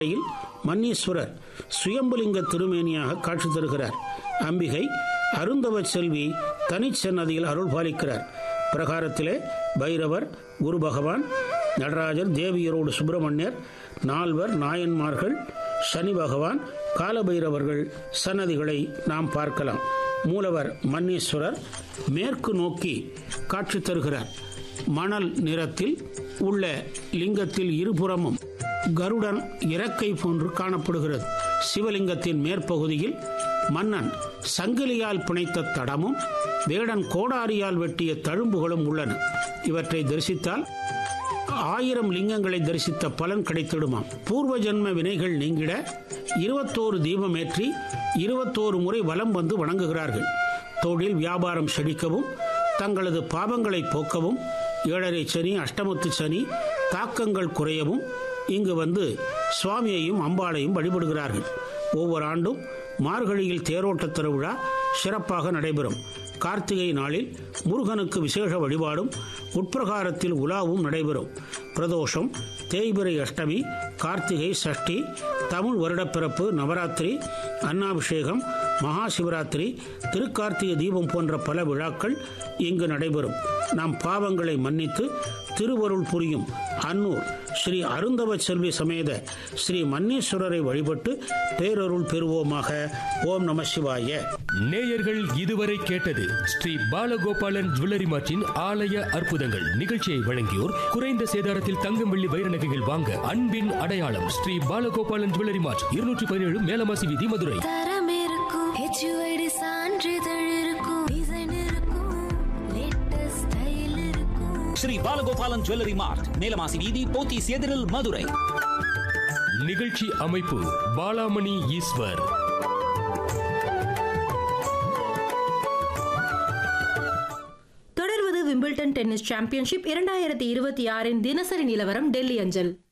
இல் மன்னீஸ்வரர் சுயம்புலிங்க திருமேனியாக காட்சி தருகிறார் அம்பிகை அருந்தவ செல்வி தனிச்சன்னதியில் அருள் பாலிக்கிறார் பிரகாரத்திலே பைரவர் குரு பகவான் நடராஜர் தேவியரோடு சுப்பிரமணியர் நால்வர் நாயன்மார்கள் சனி பகவான் காலபைரவர்கள் சன்னதிகளை நாம் பார்க்கலாம் மூலவர் மன்னீஸ்வரர் மேற்கு நோக்கி காட்சி தருகிறார் மணல் நிறத்தில் உள்ள லிங்கத்தில் இருபுறமும் கருடன் இறக்கை போன்று காணப்படுகிறது சிவலிங்கத்தின் மேற்பகுதியில் மன்னன் சங்கிலியால் பிணைத்த தடமும் வேடன் கோடாரியால் வெட்டிய தழும்புகளும் உள்ளன இவற்றை தரிசித்தால் ஆயிரம் லிங்கங்களை தரிசித்த பலன் கிடைத்திடுமாம் பூர்வ ஜென்ம வினைகள் நீங்கிட இருபத்தோரு தீபமேற்றி இருபத்தோரு முறை வலம் வந்து வணங்குகிறார்கள் தொழில் வியாபாரம் செழிக்கவும் தங்களது பாவங்களை போக்கவும் ஏழரை சனி அஷ்டமத்து சனி தாக்கங்கள் குறையவும் இங்கு வந்து சுவாமியையும் அம்பாளையும் வழிபடுகிறார்கள் ஒவ்வொரு ஆண்டும் மார்கழியில் தேரோட்ட திருவிழா சிறப்பாக நடைபெறும் கார்த்திகை நாளில் முருகனுக்கு விசேஷ வழிபாடும் உட்பிரகாரத்தில் உலாவும் நடைபெறும் பிரதோஷம் தேய்பிரை அஷ்டமி கார்த்திகை சஷ்டி தமிழ் வருடப்பிறப்பு நவராத்திரி அன்னாபிஷேகம் மகா சிவராத்திரி திருக்கார்த்திகை தீபம் போன்ற பல விழாக்கள் இங்கு நடைபெறும் நம் பாவங்களை மன்னித்து திருவருள் புரியும் அன்னூர் ஸ்ரீ அருந்தவ செல்வி சமேத ஸ்ரீ மன்னீஸ்வரரை வழிபட்டு பேரருள் பெறுவோமாக ஓம் நம சிவாய நேயர்கள் இதுவரை கேட்டது ஸ்ரீ பாலகோபாலன் ஜுவல்லரி மார்ட்டின் ஆலய அற்புதங்கள் நிகழ்ச்சியை வழங்கியோர் குறைந்த சேதாரத்தில் தங்கம் வெள்ளி வைர நகைகள் வாங்க அன்பின் அடையாளம் ஸ்ரீ பாலகோபாலன் ஜுவல்லரி மார்ட் இருநூற்றி பதினேழு மேலமாசி வீதி மதுரை தரம் இருக்கும் ஹெச்யூஐடி சான்றிதழ் இருக்கும் டிசைன் இருக்கும் லேட்டஸ்ட் ஸ்டைல் இருக்கும் ஸ்ரீ பாலகோபாலன் ஜுவல்லரி மார்ட் மேலமாசி வீதி போத்தீஸ் எதிரில் மதுரை நிகழ்ச்சி அமைப்பு பாலாமணி ஈஸ்வர் தொடர்வது விம்பிள்டன் டென்னிஸ் சாம்பியன்ஷிப் இரண்டாயிரத்தி இருபத்தி ஆறின் தினசரி நிலவரம் டெல்லி அஞ்சல்